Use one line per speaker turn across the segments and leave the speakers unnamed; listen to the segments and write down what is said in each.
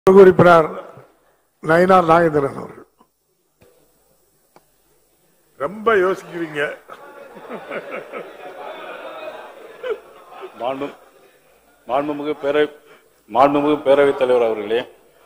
உறுப்பினர் நயினார் நாகேந்திரன் அவர்கள் ரொம்ப யோசிக்கிறீங்க
மாண்பு மாண்புமிகு பேரவை மாண்புமிகு பேரவைத் தலைவர் அவர்களே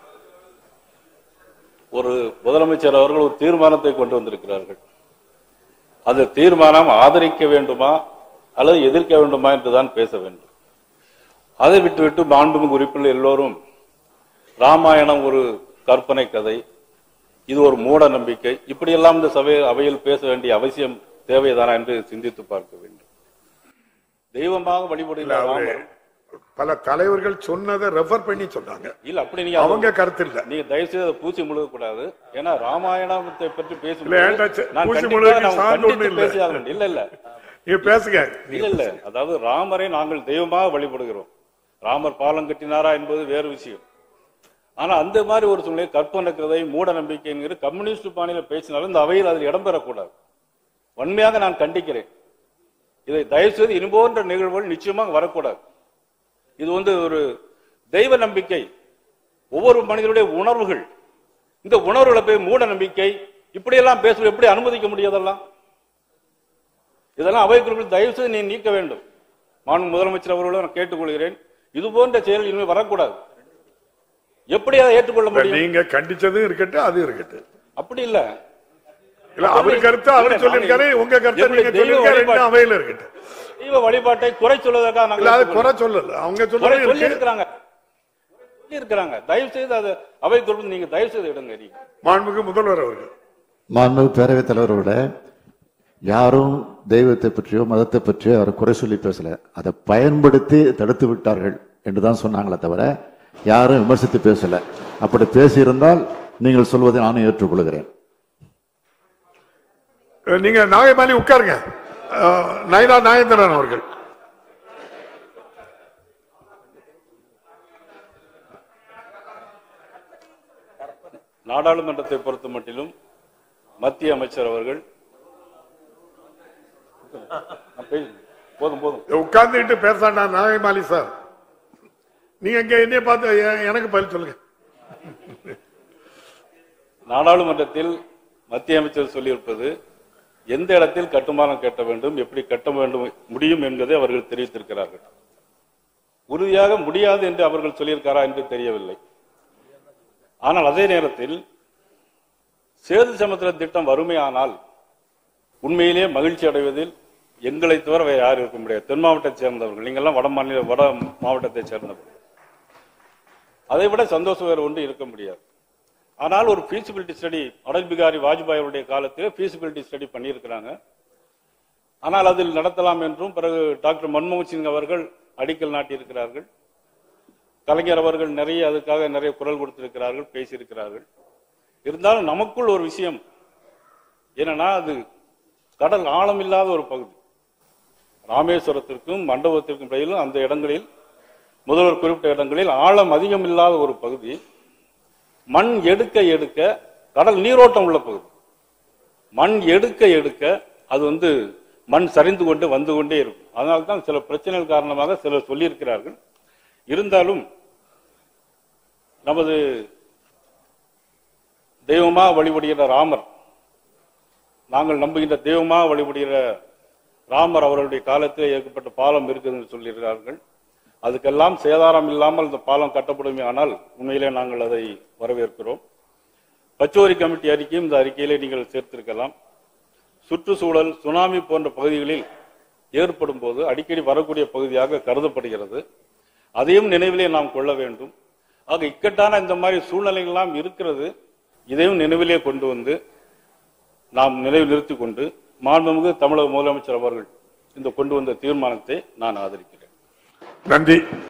ஒரு முதலமைச்சர் அவர்கள் ஒரு தீர்மானத்தை கொண்டு வந்திருக்கிறார்கள் அந்த தீர்மானம் ஆதரிக்க வேண்டுமா அல்லது எதிர்க்க வேண்டுமா என்றுதான் பேச வேண்டும் அதை விட்டுவிட்டு மாண்புமிகு உறுப்பினர் எல்லோரும் ராமாயணம் ஒரு கற்பனை கதை இது ஒரு மூட நம்பிக்கை இப்படியெல்லாம் இந்த சபை அவையில் பேச வேண்டிய அவசியம் தேவைதானா என்று சிந்தித்து பார்க்க வேண்டும் தெய்வமாக
இல்ல,
வழிபடுகிற
அவரு
ராமர்
பல தலைவர்கள் சொன்னதை ரெஃபர் பண்ணி சொன்னாங்க
இல்ல அப்படி நீங்க
அவங்க கருத்து இல்ல
நீங்க தயவு செய்து அதை பூச்சி முழுக கூடாது ஏன்னா ராமாயணத்தை பற்றி
இல்ல,
பேசும்போது
ஏன்டா சே-
நான்
பூசி
கண்டிப்பா
முழுகுறதுக்கு
நான்
சான்று
கண்டித்து
ஒண்ணும் இல்ல.
பேசியாக வேண்டும். இல்ல இல்ல
நீங்க பேசுங்க
இல்ல இல்ல அதாவது ராமரை நாங்கள் தெய்வமாக வழிபடுகிறோம் ராமர் பாலம் கட்டினாரா என்பது வேறு விஷயம் ஆனா அந்த மாதிரி ஒரு சூழ்நிலை கற்பனை கதை மூட நம்பிக்கைங்கிற கம்யூனிஸ்ட் பாணியில பேசினாலும் இந்த அவையில் அதில் இடம்பெறக்கூடாது வன்மையாக நான் கண்டிக்கிறேன் இதை தயவு செய்து இது போன்ற நிகழ்வுகள் நிச்சயமாக வரக்கூடாது இது வந்து ஒரு தெய்வ நம்பிக்கை ஒவ்வொரு மனிதனுடைய உணர்வுகள் இந்த உணர்வுகளை போய் மூட நம்பிக்கை இப்படியெல்லாம் பேசுவது எப்படி அனுமதிக்க முடியாதெல்லாம் இதெல்லாம் அவை குறிப்பில் தயவு செய்து நீ நீக்க வேண்டும் மாண்பு முதலமைச்சர் அவர்களும் நான் கேட்டுக்கொள்கிறேன் இது போன்ற செயல் இனிமேல் வரக்கூடாது எப்படி அதை ஏற்றுக்கொள்ள
இப்ப
முடியும்
நீங்க கண்டிச்சதும் இருக்கட்டும் அது இருக்கட்டும்
அப்படி இல்ல
இல்ல அவர் கருத்து அவர்
இல்ல,
சொல்லிருக்காரு உங்க கருத்து
எப்படி
நீங்க
தெய்வ
சொல்லிருக்காரு
வழிபாடு-
ரெண்டும் அவையில இருக்கட்டும்
தெய்வ வழிபாட்டை குறை சொல்வதற்காக
இல்ல அது
நாங்கள்
குறை சொல்லல அவங்க
குறை
சொல்றது
சொல்லி
இருக்கு
இருக்கிறாங்க சொல்லி இருக்கிறாங்க தயவு செய்து அதை அவை குறிப்பில் நீங்க தயவு செய்து இடங்க நீங்க
மாண்புக்கு முதல்வர் அவர்கள்
மாண்புமிகு பேரவைத் தலைவரோட யாரும் தெய்வத்தை பற்றியோ மதத்தை பற்றியோ அவர் குறை சொல்லி பேசல அதை பயன்படுத்தி தடுத்து விட்டார்கள் என்று தான் சொன்னாங்களே தவிர யாரும் விமர்சித்து பேசல அப்படி பேசியிருந்தால் நீங்கள் சொல்வதை நானும் ஏற்றுக்கொள்கிறேன்
அஹ் நீங்க நாகைமாலி உட்காருங்க அஹ் நயினா நாகேந்திரன் அவர்கள்
நாடாளுமன்றத்தை பொறுத்த மட்டிலும் மத்திய அமைச்சர் அவர்கள் நான் பேசு- போதும் போதும்
உட்கார்ந்துட்டு பேசாண்டா நாகைமாலி சார் நீங்க இங்க என்னைய பார்த்து எ- எனக்கு பதில் சொல்லுங்க
நாடாளுமன்றத்தில் மத்திய அமைச்சர் சொல்லியிருப்பது எந்த இடத்தில் கட்டுமானம் கட்ட வேண்டும் எப்படி கட்ட வேண்டும் முடியும் என்பதை அவர்கள் தெரிவித்திருக்கிறார்கள் உறுதியாக முடியாது என்று அவர்கள் சொல்லியிருக்காரா என்று தெரியவில்லை ஆனால் அதே நேரத்தில் சேது சமுத்திர திட்டம் வறுமையானால் உண்மையிலேயே மகிழ்ச்சி அடைவதில் எங்களை தவிர வேறு யாரும் இருக்க முடியாது தென் மாவட்டத்தை சேர்ந்தவர்கள் நீங்கள்லாம் வட மாநில வட மாவட்டத்தை சேர்ந்தவர்கள் அதை விட சந்தோஷம் வேறு ஒன்று இருக்க முடியாது ஆனால் ஒரு feasibility ஸ்டடி அடல் பிகாரி வாஜ்பாய் அவருடைய காலத்தில் feasibility ஸ்டடி பண்ணியிருக்கிறாங்க ஆனால் அதில் நடத்தலாம் என்றும் பிறகு டாக்டர் மன்மோகன் சிங் அவர்கள் அடிக்கல் நாட்டியிருக்கிறார்கள் கலைஞர் அவர்கள் நிறைய அதுக்காக நிறைய குரல் கொடுத்திருக்கிறார்கள் பேசியிருக்கிறார்கள் இருந்தாலும் நமக்குள் ஒரு விஷயம் என்னன்னா அது கடல் ஆழம் இல்லாத ஒரு பகுதி ராமேஸ்வரத்திற்கும் மண்டபத்திற்கும் இடையிலும் அந்த இடங்களில் முதல்வர் குறிப்பிட்ட இடங்களில் ஆழம் அதிகம் இல்லாத ஒரு பகுதி மண் எடுக்க எடுக்க கடல் நீரோட்டம் உள்ள பகுதி மண் எடுக்க எடுக்க அது வந்து மண் சரிந்து கொண்டு வந்து கொண்டே இருக்கும் அதனால தான் சில பிரச்சனைகள் காரணமாக சிலர் சொல்லியிருக்கிறார்கள் இருந்தாலும் நமது தெய்வமா வழிபடுகிற ராமர் நாங்கள் நம்புகின்ற தெய்வமா வழிபடுகிற ராமர் அவர்களுடைய காலத்தில் ஏற்பட்ட பாலம் இருக்குது என்று சொல்லியிருக்கிறார்கள் அதுக்கெல்லாம் சேதாரம் இல்லாமல் இந்த பாலம் கட்டப்படுமே ஆனால் உண்மையிலே நாங்கள் அதை வரவேற்கிறோம் பச்சோரி கமிட்டி அறிக்கையும் இந்த அறிக்கையிலே நீங்கள் சேர்த்திருக்கலாம் சுற்றுச்சூழல் சுனாமி போன்ற பகுதிகளில் ஏற்படும் போது அடிக்கடி வரக்கூடிய பகுதியாக கருதப்படுகிறது அதையும் நினைவிலே நாம் கொள்ள வேண்டும் ஆக இக்கட்டான இந்த மாதிரி சூழ்நிலைகள்லாம் இருக்கிறது இதையும் நினைவிலே கொண்டு வந்து நாம் நினைவில் நிறுத்திக் கொண்டு மாண்புமிகு தமிழக முதலமைச்சர் அவர்கள் இந்த கொண்டு வந்த தீர்மானத்தை நான் ஆதரிக்கிறேன்
நன்றி